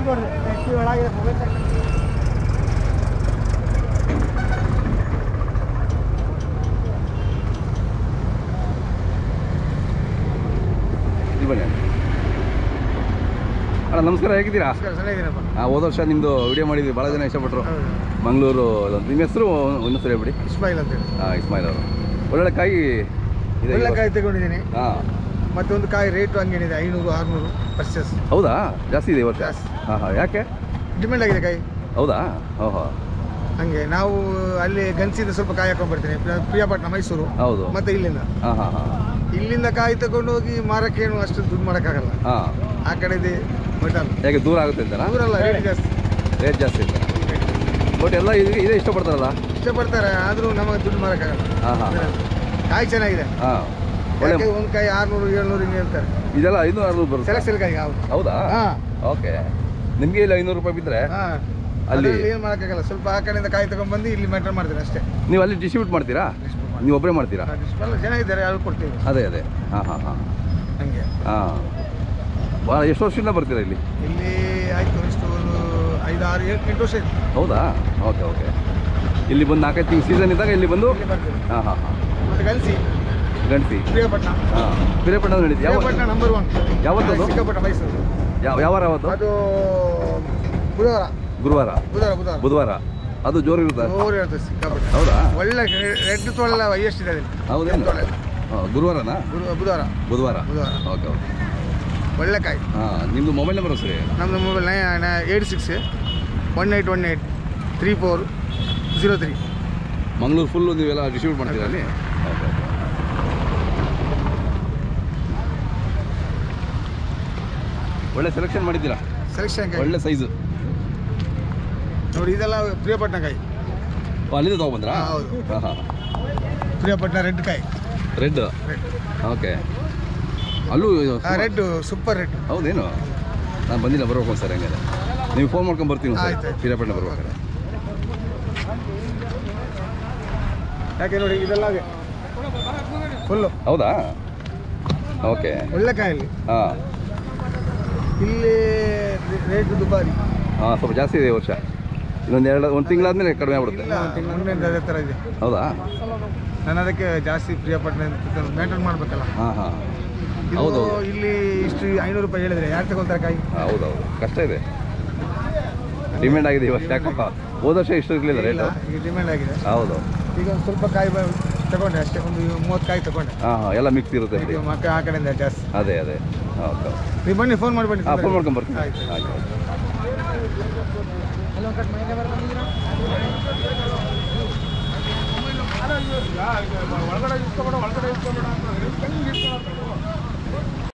ನೋಡ್ರಿ ಟ್ಯಾಕ್ಸಿ ಒಳಗೆ ಮೊಬೈಲ್ ಇಲ್ಲಿ ಬನ್ನಿ ಅಣ್ಣ ನಮಸ್ಕಾರ ಹೇಗಿದ್ದೀರಾ ಚೆನ್ನಾಗಿದ್ದೀನಪ್ಪ ಹಾಂ ಹೋದ ವರ್ಷ ನಿಮ್ಮದು ವಿಡಿಯೋ ಮಾಡಿದ್ವಿ ಭಾಳ ಜನ ಇಷ್ಟಪಟ್ಟರು ಹೌದು ಮಂಗಳೂರು ನಿಮ್ಮ ಹೆಸರು ಇನ್ನೊಂದು ಹೇಳ್ಬಿಡಿ ಇಸ್ಮಾಯಿಲ್ ಅಂತೇಳಿ ಹಾಂ ಇಸ್ಮಾಯಿಲ್ ಅವರು ಒಳ್ಳೊಳ್ಳೆ ಕಾಯಿ ಇದೆ ಒಳ್ಳೆ ಕಾಯಿ ತಗೊಂಡಿದ್ದೀನಿ ಹಾಂ ಮತ್ತೊಂದು ಕಾಯಿ ರೇಟು ಹಂಗೇನಿದೆ ಐನೂರು ಆರುನೂರು ಪರ್ಚೇಸ್ ಹೌದಾ ಜಾಸ್ತಿ ಇದೆ ಈ ವರ್ಷ ಜಾಸ್ತಿ. ಹಾಂ ಹಾಂ ಯಾಕೆ ಡಿಮ್ಯಾಂಡ್ ಆಗಿದೆ ಕಾಯಿ ಹೌದಾ ಓಹೋ ಹಂಗೆ ನಾವು ಅಲ್ಲಿ ಗನ್ಸಿಂದ ಸ್ವಲ್ಪ ಕಾಯಿ ಹಾಕೊಂಡ್ ಬರ್ತೀನಿ ಪ್ರಿಯ- ಪ್ರಿಯಾಪಟ್ಟಣ ಮೈಸೂರು ಹೌದು ಮತ್ತೆ ಇಲ್ಲಿಂದ ಹಾಂ ಹಾಂ ಹಾಂ ಇಲ್ಲಿಂದ ಕಾಯಿ ತಗೊಂಡು ಹೋಗಿ ಮಾರಕ್ಕೆ ಏನು ಅಷ್ಟು ದುಡ್ಡು ಮಾಡೋಕ್ಕಾಗಲ್ಲ ಹಾಂ ಆ ಕಡೆದೆ ಬೆಟರ್ ಹೇಗೆ ದೂರ ಆಗುತ್ತೆ ಅಂತನಾ ಅವರಲ್ಲ ರೇಟ್ ಜಾಸ್ತಿ ರೇಟ್ ಜಾಸ್ತಿ ಅಂತ ಬಟ್ ಎಲ್ಲ ಇದು ಇದೇ ಇಷ್ಟಪಡ್ತಾರಲ್ಲ ಇಷ್ಟಪಡ್ತಾರೆ ಆದರೂ ನಮಗೆ ದುಡ್ಡು ಮಾರೋಕ್ಕಾಗಲ್ಲ ಹಾಂ ಹಾಂ ಕಾಯಿ ಚೆನ್ನಾಗಿದೆ ಹಾಂ ಒಳ್ಳೆ ಯಾಕೆ ಒಂದು ಕಾಯಿ ಆರ್ನೂರು ಏಳ್ನೂರು ಹಿಂಗೆ ಹೇಳ್ತಾರೆ ಇದೆಲ್ಲ ಐನೂರು ಆರುನೂರು ಬರುತ್ತೆ ಸೆಲೆಕ್ಷನ್ ಕಾಯಿ ಹೌದು ಹೌದಾ ಹಾಂ ಓಕೆ ನಿಮಗೆ ಇಲ್ಲಿ ಐನೂರು ರೂಪಾಯಿ ಬಿದ್ದರೆ ಹಾಂ ಅಲ್ಲಿ- ಅಲ್ಲಿ ಏನು ಮಾಡೋಕ್ಕಾಗಲ್ಲ ಸ್ವಲ್ಪ ಆ ಕಡೆಯಿಂದ ಕಾಯಿ ತಗೊಂಡ್ಬಂದು ಇಲ್ಲಿ ಮೇಂಟೈನ್ ಮಾಡ್ತೀನಿ ಅಷ್ಟೇ ನೀವು ಅಲ್ಲಿ ಡಿಸ್ಟ್ರಿಬ್ಯೂಟ್ ಮಾಡ್ತೀರಾ ನೀವು ಒಬ್ಬರೇ ಮಾಡ್ತೀರಾ ಎಲ್ಲ ಜನ ಇದ್ದಾರೆ ಯಾರು ಕೊಡ್ತೀವಿ ಅದೇ ಅದೇ ಹಾಂ ಹಾಂ ಹಾಂ ಹಂಗೆ ಹಾಂ ಭಾಳ ಎಷ್ಟು ವರ್ಷದಿಂದ ಬರ್ತೀರಾ ಇಲ್ಲಿ ಇಲ್ಲಿ ಆಯ್ತು ಎಷ್ಟು ಒಂದು ಐದು ಆರು ಏಳು ಎಂಟು ವರ್ಷ ಆಯ್ತು ಹೌದಾ ಓಕೆ ಓಕೆ ಇಲ್ಲಿ ಬಂದು ನಾಲ್ಕೈದು ತಿಂಗಳು ಸೀಸನ್ ಇದ್ದಾಗ ಇಲ್ಲಿ ಬಂದು ಇಲ್ಲಿ ಬರ್ತೀವಿ ಹಾಂ ಹಾಂ ಹಾಂ ಮತ್ತೆ ಗಲ್ಸಿ ಗಣತಿ ಪ್ರಿಯಪಟ್ಟಣ ಹಾಂ ಹಿರೇಪಟ್ಟಣ ನಡೀತು ಯಾವ ಪ್ರಿಯಪಟ್ಟಣ ನಂಬರ್ ಒನ್ ಯಾವತ್ತದು? ಸಿಕ್ಕಾಪಟ್ಟಣ ಮೈಸೂರು ಯಾವ ಯಾವ ವಾರ ಅವತ್ತು ಅದು ಬುಧವಾರ ಗುರುವಾರ ಬುಧವಾರ ಬುಧವಾರ ಬುಧವಾರ ಅದು ಜೋರು ಇರುತ್ತಾ ಜೋರು ಇರ್ತದೆ ಸಿಕ್ಕಾಪಟ್ಟೆ ಹೌದಾ ಒಳ್ಳೆ ರೆಡ್ ತೊಳೆಲ್ಲ ಎಷ್ಟು ಇದೆ ಅದರಲ್ಲಿ ಹೌದೇನು ತೊಳೆ ಹಾಂ ಗುರುವಾರನಾ ಬುಧ- ಬುಧವಾರ ಬುಧವಾರ ಬುಧವಾರ ಓಕೆ ಓಕೆ ಒಳ್ಳೆ ಕಾಯಿ ಹಾಂ ನಿಮ್ಮದು ಮೊಬೈಲ್ ನಂಬರ್ ಸರಿ ನಮ್ಮದು mobile nine eight six one eight one eight three four zero three Mangaluru full ನೀವೆಲ್ಲ ಡಿಸ್ಟ್ರಿಬ್ಯೂಟ್ ಮಾಡ್ತೀರಾ ಅಲ್ಲಿ ಓಕೆ ಓಕೆ ಒಳ್ಳೆ ಸೆಲೆಕ್ಷನ್ ಮಾಡಿದ್ದೀರಾ ಸೆಲೆಕ್ಷನ್ ಕಾಯಿ ಒಳ್ಳೆ ಸೈಜು ನೋಡಿ ಇದೆಲ್ಲ ಪ್ರಿಯಪಟ್ಟಣ ಕಾಯಿ ಅಲ್ಲಿಂದ ತೊಗೊಬಂದ್ರಾ ಹಾ, ಹೌದು. ಹಾಂ ಹಾಂ ಪ್ರಿಯಪಟ್ಟಣ ರೆಡ್ ಕಾಯಿ ರೆಡ್ ರೆಡ್ ಓಕೆ ಅಲ್ಲೂ ರೆಡ್ ಸೂಪರ್ ರೆಡ್ ಹೌದೇನು ನಾನು ಬಂದಿಲ್ಲ ಬರ್ಬೇಕು ಸರ್ ಹಂಗಾರೆ ನೀವು ಫೋನ್ ಮಾಡ್ಕೊಂಡು ಬರ್ತೀನಿ ಸರ್ ಆಯ್ತು, ಆಯ್ತು. ಪಿರಿಯಾಪಟ್ಟಣ ಬರ್ಬೇಕಾದ್ರೆ ಯಾಕೆ ನೋಡಿ ಇದೆಲ್ಲ ಹಾಗೆ ಫುಲ್ಲು ಹೌದಾ ಓಕೆ ಒಳ್ಳೆ ಕಾಯಲ್ಲಿ ಹಾಂ ಇಲ್ಲಿ ರೇಟ್ ದುಬಾರಿ ಹಾಂ ಸ್ವಲ್ಪ ಜಾಸ್ತಿ ಇದೆ ಈ ವರ್ಷ ಇನ್ನೊಂದು ಎರಡು ಒಂದು ತಿಂಗಳಾದ್ಮೇಲೆ ಕಡಿಮೆ ಆಗ್ಬಿಡುತ್ತೆ ಇಲ್ಲ ಮೊನ್ನೆಯಿಂದ ಅದೇ ಥರ ಇದೆ ಹೌದಾ ನಾನು ಅದಕ್ಕೆ ಜಾಸ್ತಿ ಪ್ರಿಯಪಟ್ಟಣ ಮೇಂಟೈನ್ ಮಾಡಬೇಕಲ್ಲ ಹಾಂ ಹಾಂ ಇದು ಹೌದು ಇಲ್ಲಿ ಇಷ್ಟು ಐನೂರು ರೂಪಾಯಿ ಹೇಳಿದ್ರೆ ಯಾರು ತಗೊಳ್ತಾರೆ ಕಾಯಿ ಹೌದೌದು ಕಷ್ಟ ಇದೆ ಡಿಮ್ಯಾಂಡ್ ಆಗಿದೆ ಈ ವರ್ಷ ಯಾಕಪ್ಪ ಹೋದ ವರ್ಷ ಇಷ್ಟು ಇರಲಿಲ್ಲ ಇಲ್ಲ ರೇಟು ಈಗ ಡಿಮ್ಯಾಂಡ್ ಆಗಿದೆ ಹೌದು ಈಗ ಒಂದು ಸ್ವಲ್ಪ ಕಾಯಿ ಬ- ತಗೊಂಡೆ ಅಷ್ಟೇ ಒಂದು ಮೂವತ್ತು ಕಾಯಿ ತಗೊಂಡೆ ಹಾಂ ಹಾಂ ಎಲ್ಲ ಮಿಕ್ಸ್ ಇರುತ್ತೆ ಬಿಡಿ ಇದು ಮಕ್ಕ ಆ ಕಡೆಯಿಂದ ಜಾಸ್ತಿ ಅದೇ ಅದೇ ಓಕೆ ನೀವು ಬನ್ನಿ ಫೋನ್ ಮಾಡಿ ಬನ್ನಿ ಹಾಂ ಫೋನ್ ಮಾಡ್ಕೊಂಡು ಬರ್ತೀನಿ ಆಯ್ತು. ಆಯ್ತು ಆಯ್ತು ಒಳಗಡೆ ಇಸ್ಕೊಬೇಡ ಒಳಗಡೆ ಇಸ್ಕೊಬೇಡ ಅಂತ